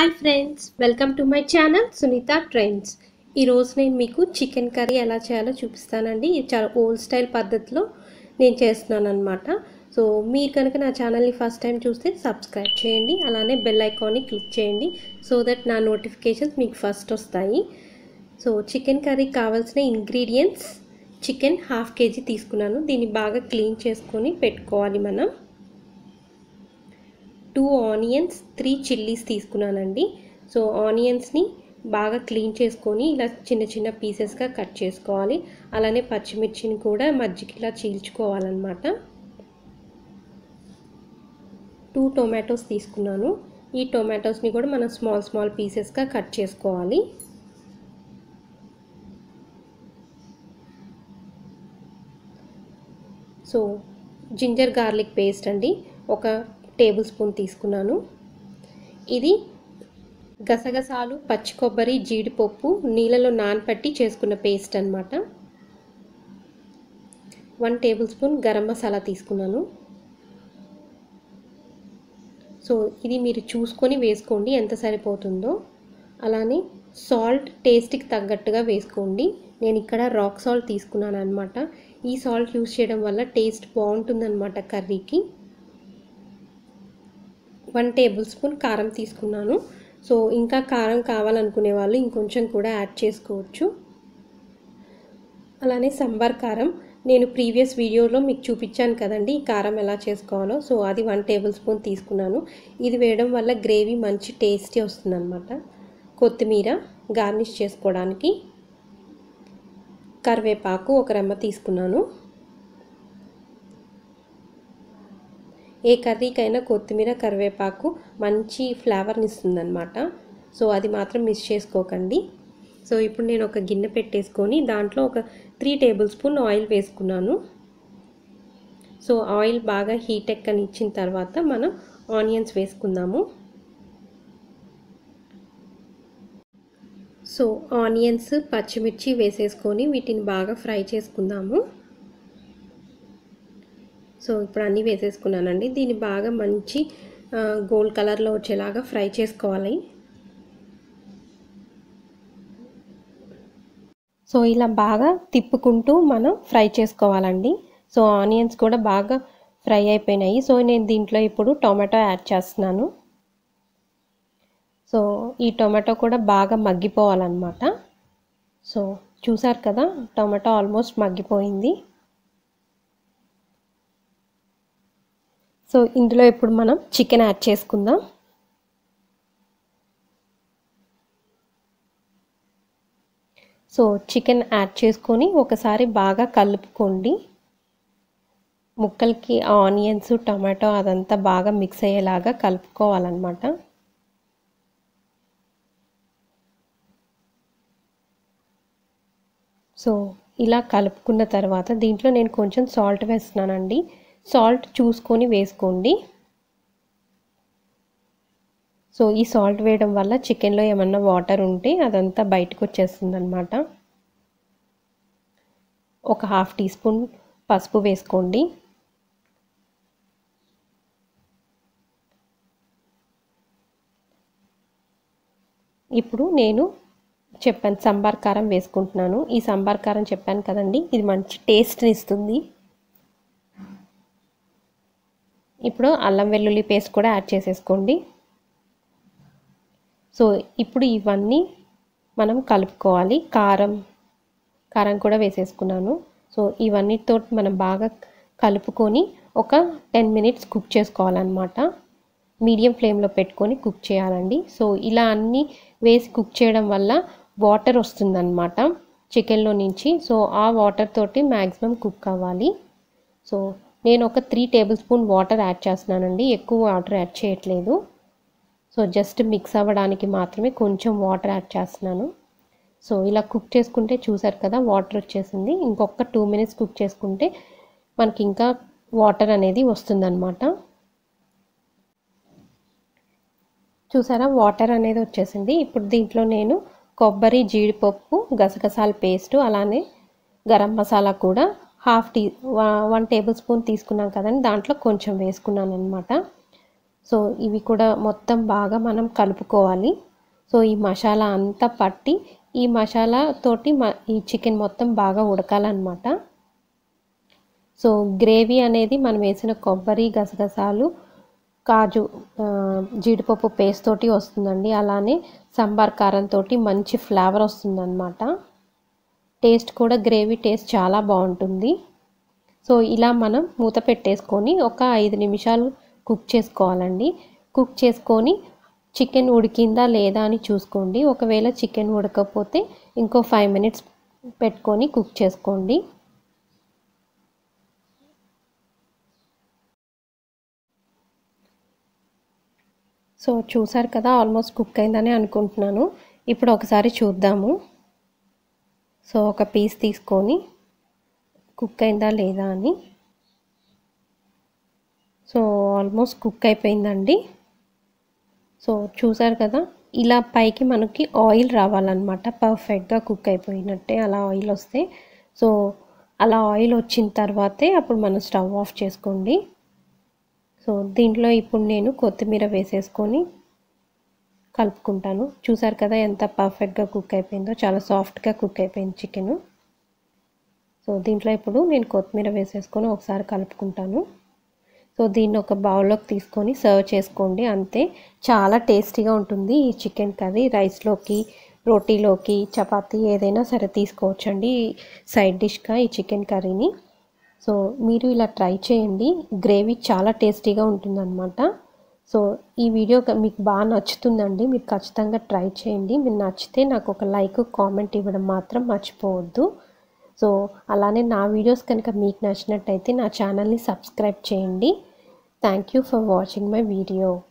hi friends welcome to my channel Sunitha Trends ఈరోజు నేను మీకు చికెన్ కర్రీ ఎలా చేయాలో చూపిస్తానండి ఇది చాలా ఓల్డ్ స్టైల్ పద్ధతిలో నేను చేస్తున్నాను అనమాట సో మీరు కనుక నా ఛానల్ని ఫస్ట్ టైం చూస్తే సబ్స్క్రైబ్ చేయండి అలానే బెల్ ఐకాన్ని క్లిక్ చేయండి సో దట్ నా నోటిఫికేషన్స్ మీకు ఫస్ట్ వస్తాయి సో చికెన్ కర్రీకి కావాల్సిన ఇంగ్రీడియంట్స్ చికెన్ హాఫ్ కేజీ తీసుకున్నాను దీన్ని బాగా క్లీన్ చేసుకొని పెట్టుకోవాలి మనం టూ ఆనియన్స్ త్రీ చిల్లీస్ తీసుకున్నానండి సో ఆనియన్స్ని బాగా క్లీన్ చేసుకొని ఇలా చిన్న చిన్న పీసెస్గా కట్ చేసుకోవాలి అలానే పచ్చిమిర్చిని కూడా మజ్జిగ ఇలా చీల్చుకోవాలన్నమాట టూ టొమాటోస్ తీసుకున్నాను ఈ టొమాటోస్ని కూడా మనం స్మాల్ స్మాల్ పీసెస్గా కట్ చేసుకోవాలి సో జింజర్ గార్లిక్ పేస్ట్ అండి ఒక టేబుల్ స్పూన్ తీసుకున్నాను ఇది గసగసాలు పచ్చి కొబ్బరి జీడిపప్పు నీళ్ళలో నానపట్టి చేసుకున్న పేస్ట్ అనమాట one tablespoon garam masala తీసుకున్నాను సో ఇది మీరు చూసుకొని వేసుకోండి ఎంత సరిపోతుందో అలానే సాల్ట్ టేస్ట్కి తగ్గట్టుగా వేసుకోండి నేను ఇక్కడ రాక్ సాల్ట్ తీసుకున్నాను అనమాట ఈ సాల్ట్ యూస్ చేయడం వల్ల టేస్ట్ బాగుంటుందన్నమాట కర్రీకి వన్ టేబుల్ స్పూన్ కారం తీసుకున్నాను సో ఇంకా కారం కావాలనుకునే వాళ్ళు ఇంకొంచెం కూడా యాడ్ చేసుకోవచ్చు అలానే సంబార్ కారం నేను ప్రీవియస్ వీడియోలో మీకు చూపించాను కదండి ఈ కారం ఎలా చేసుకోవాలో సో అది వన్ టేబుల్ స్పూన్ తీసుకున్నాను ఇది వేయడం వల్ల గ్రేవీ మంచి టేస్టీ వస్తుందన్నమాట కొత్తిమీర గార్నిష్ చేసుకోవడానికి కరివేపాకు ఒక రెమ్మ తీసుకున్నాను ఏ కర్రీకైనా కొత్తిమీర కరివేపాకు మంచి ఫ్లేవర్ని ఇస్తుందన్నమాట సో అది మాత్రం మిస్ చేసుకోకండి సో ఇప్పుడు నేను ఒక గిన్నె పెట్టేసుకొని దాంట్లో ఒక త్రీ టేబుల్ స్పూన్ ఆయిల్ వేసుకున్నాను సో ఆయిల్ బాగా హీట్ ఎక్కని ఇచ్చిన తర్వాత మనం ఆనియన్స్ వేసుకుందాము సో ఆనియన్స్ పచ్చిమిర్చి వేసేసుకొని వీటిని బాగా ఫ్రై చేసుకుందాము సో ఇప్పుడు అన్నీ వేసేసుకున్నానండి దీన్ని బాగా మంచి గోల్డ్ కలర్లో వచ్చేలాగా ఫ్రై చేసుకోవాలి సో ఇలా బాగా తిప్పుకుంటూ మనం ఫ్రై చేసుకోవాలండి సో ఆనియన్స్ కూడా బాగా ఫ్రై అయిపోయినాయి సో నేను దీంట్లో ఇప్పుడు టొమాటో యాడ్ చేస్తున్నాను సో ఈ టొమాటో కూడా బాగా మగ్గిపోవాలన్నమాట సో చూసారు కదా టొమాటో ఆల్మోస్ట్ మగ్గిపోయింది సో ఇందులో ఇప్పుడు మనం చికెన్ యాడ్ చేసుకుందాం సో చికెన్ యాడ్ చేసుకొని ఒకసారి బాగా కలుపుకోండి ముక్కలకి ఆనియన్స్ టమాటో అదంతా బాగా మిక్స్ అయ్యేలాగా కలుపుకోవాలన్నమాట సో ఇలా కలుపుకున్న తర్వాత దీంట్లో నేను కొంచెం సాల్ట్ వేస్తున్నానండి సాల్ట్ చూసుకొని వేసుకోండి సో ఈ సాల్ట్ వేయడం వల్ల చికెన్లో ఏమన్నా వాటర్ ఉంటే అదంతా బయటకు వచ్చేస్తుంది అనమాట ఒక హాఫ్ టీ స్పూన్ పసుపు వేసుకోండి ఇప్పుడు నేను చెప్పాను సంబార్ కారం వేసుకుంటున్నాను ఈ సంబార్ కారం చెప్పాను కదండి ఇది మంచి టేస్ట్ని ఇస్తుంది ఇప్పుడు అల్లం వెల్లుల్లి పేస్ట్ కూడా యాడ్ చేసేసుకోండి సో ఇప్పుడు ఇవన్నీ మనం కలుపుకోవాలి కారం కారం కూడా వేసేసుకున్నాను సో ఇవన్నీతో మనం బాగా కలుపుకొని ఒక టెన్ మినిట్స్ కుక్ చేసుకోవాలన్నమాట మీడియం ఫ్లేమ్లో పెట్టుకొని కుక్ చేయాలండి సో ఇలా అన్నీ వేసి కుక్ చేయడం వల్ల వాటర్ వస్తుందన్నమాట చికెన్లో నుంచి సో ఆ వాటర్ తోటి మ్యాక్సిమం కుక్ అవ్వాలి సో నేను ఒక three tablespoon water add చేస్తున్నానండి ఎక్కువ వాటర్ యాడ్ చేయట్లేదు సో జస్ట్ మిక్స్ అవ్వడానికి మాత్రమే కొంచెం వాటర్ యాడ్ చేస్తున్నాను సో ఇలా కుక్ చేసుకుంటే చూసారు కదా వాటర్ వచ్చేసింది ఇంకొక టూ మినిట్స్ కుక్ చేసుకుంటే మనకి ఇంకా వాటర్ అనేది వస్తుందన్నమాట చూసారా వాటర్ అనేది వచ్చేసింది ఇప్పుడు దీంట్లో నేను కొబ్బరి జీడిపప్పు గసగసాల పేస్టు అలానే గరం మసాలా కూడా half tea one tablespoon తీసుకున్నాం కదండి దాంట్లో కొంచెం వేసుకున్నాను అనమాట సో ఇవి కూడా మొత్తం బాగా మనం కలుపుకోవాలి సో ఈ మసాలా అంతా పట్టి ఈ మసాలా తోటి మ ఈ చికెన్ మొత్తం బాగా ఉడకాలన్నమాట సో గ్రేవీ అనేది మనం వేసిన కొబ్బరి గసగసాలు కాజు ఆ, జీడిపప్పు పేస్ట్ తోటి వస్తుందండి అలానే సాంబార్ కారంతో మంచి ఫ్లేవర్ వస్తుందన్నమాట టేస్ట్ కూడా గ్రేవీ టేస్ట్ చాలా బాగుంటుంది సో ఇలా మనం మూత పెట్టేసుకొని ఒక ఐదు నిమిషాలు కుక్ చేసుకోవాలండి కుక్ చేసుకొని చికెన్ ఉడికిందా లేదా అని చూసుకోండి ఒకవేళ చికెన్ ఉడకపోతే ఇంకో ఫైవ్ మినిట్స్ పెట్టుకొని కుక్ చేసుకోండి సో చూసారు కదా ఆల్మోస్ట్ కుక్ అయిందని అనుకుంటున్నాను ఇప్పుడు ఒకసారి చూద్దాము సో ఒక పీస్ తీసుకొని కుక్ అయిందా లేదా అని సో ఆల్మోస్ట్ కుక్ అయిపోయిందండి సో చూసారు కదా ఇలా పైకి మనకి ఆయిల్ రావాలన్నమాట పర్ఫెక్ట్గా కుక్ అయిపోయినట్టే అలా ఆయిల్ వస్తే సో అలా ఆయిల్ వచ్చిన తర్వాతే అప్పుడు మనం స్టవ్ ఆఫ్ చేసుకోండి సో దీంట్లో ఇప్పుడు నేను కొత్తిమీర వేసేసుకొని కలుపుకుంటాను చూసారు కదా ఎంత పర్ఫెక్ట్గా కుక్ అయిపోయిందో చాలా సాఫ్ట్గా కుక్ అయిపోయింది చికెన్ సో దీంట్లో ఇప్పుడు నేను కొత్తిమీర వేసేసుకొని ఒకసారి కలుపుకుంటాను సో దీన్ని ఒక బౌల్లోకి తీసుకొని సర్వ్ చేసుకోండి అంతే చాలా టేస్టీగా ఉంటుంది ఈ చికెన్ కర్రీ రైస్లోకి రోటీలోకి చపాతీ ఏదైనా సరే తీసుకోవచ్చండి సైడ్ డిష్గా ఈ చికెన్ కర్రీని సో మీరు ఇలా ట్రై చేయండి గ్రేవీ చాలా టేస్టీగా ఉంటుందన్నమాట సో ఈ వీడియో మీకు బాగా నచ్చుతుందండి మీరు ఖచ్చితంగా ట్రై చేయండి మీరు నచ్చితే నాకు ఒక లైక్ కామెంట్ ఇవ్వడం మాత్రం మర్చిపోవద్దు సో అలానే నా వీడియోస్ కనుక మీకు నచ్చినట్టయితే నా ఛానల్ని సబ్స్క్రైబ్ చేయండి thank you for watching my video